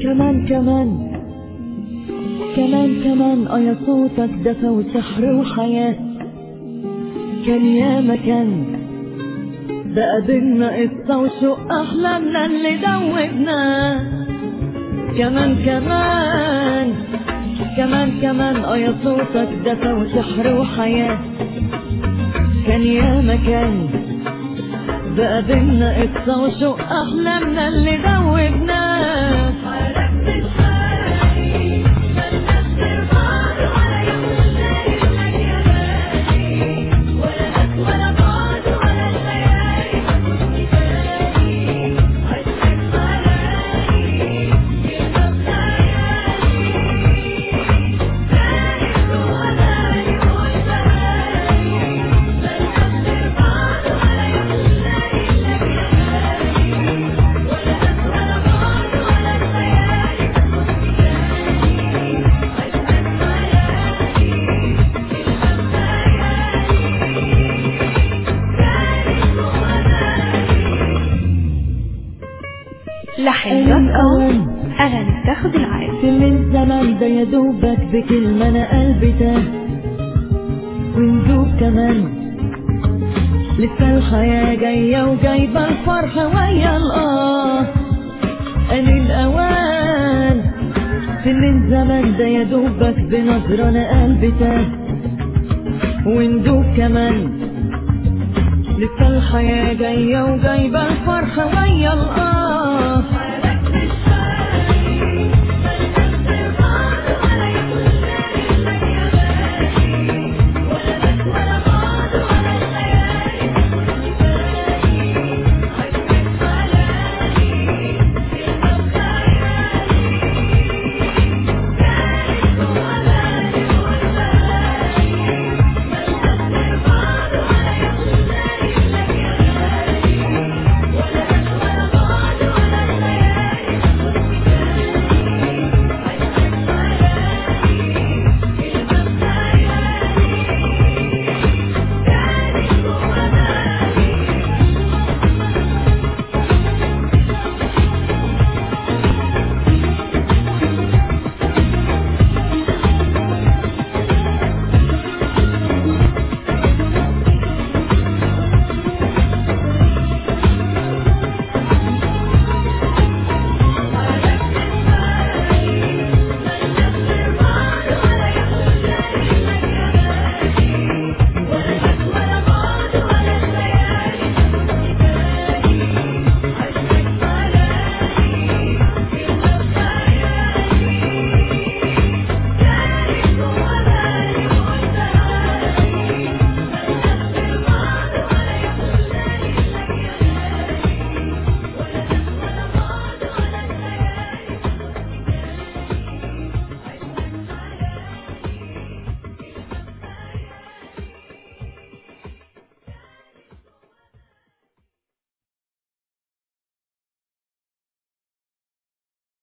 كمان كمان كمان كمان اه يا صوتك دفى وسحر وحياة كان يا مكان بقى بينا قصة وشوق أحلامنا اللي دوبنا كمان كمان كمان كمان اه يا صوتك دفى وسحر وحياة كان يا مكان بقى بينا قصة وشوق أحلامنا اللي دوبنا لحن دوت كوم أغاني بتاخد العقل في من زمان ده يا دوبك بكلمة أنا قلبي تاه وندوب كمان لسه الحياة جاية وجايبة الفرحة ويا الآه أن الأوان في من زمان ده يا دوبك بنظرة أنا قلبي تاه وندوب كمان لسه الحياة جاية وجايبة الفرحة ويا الآه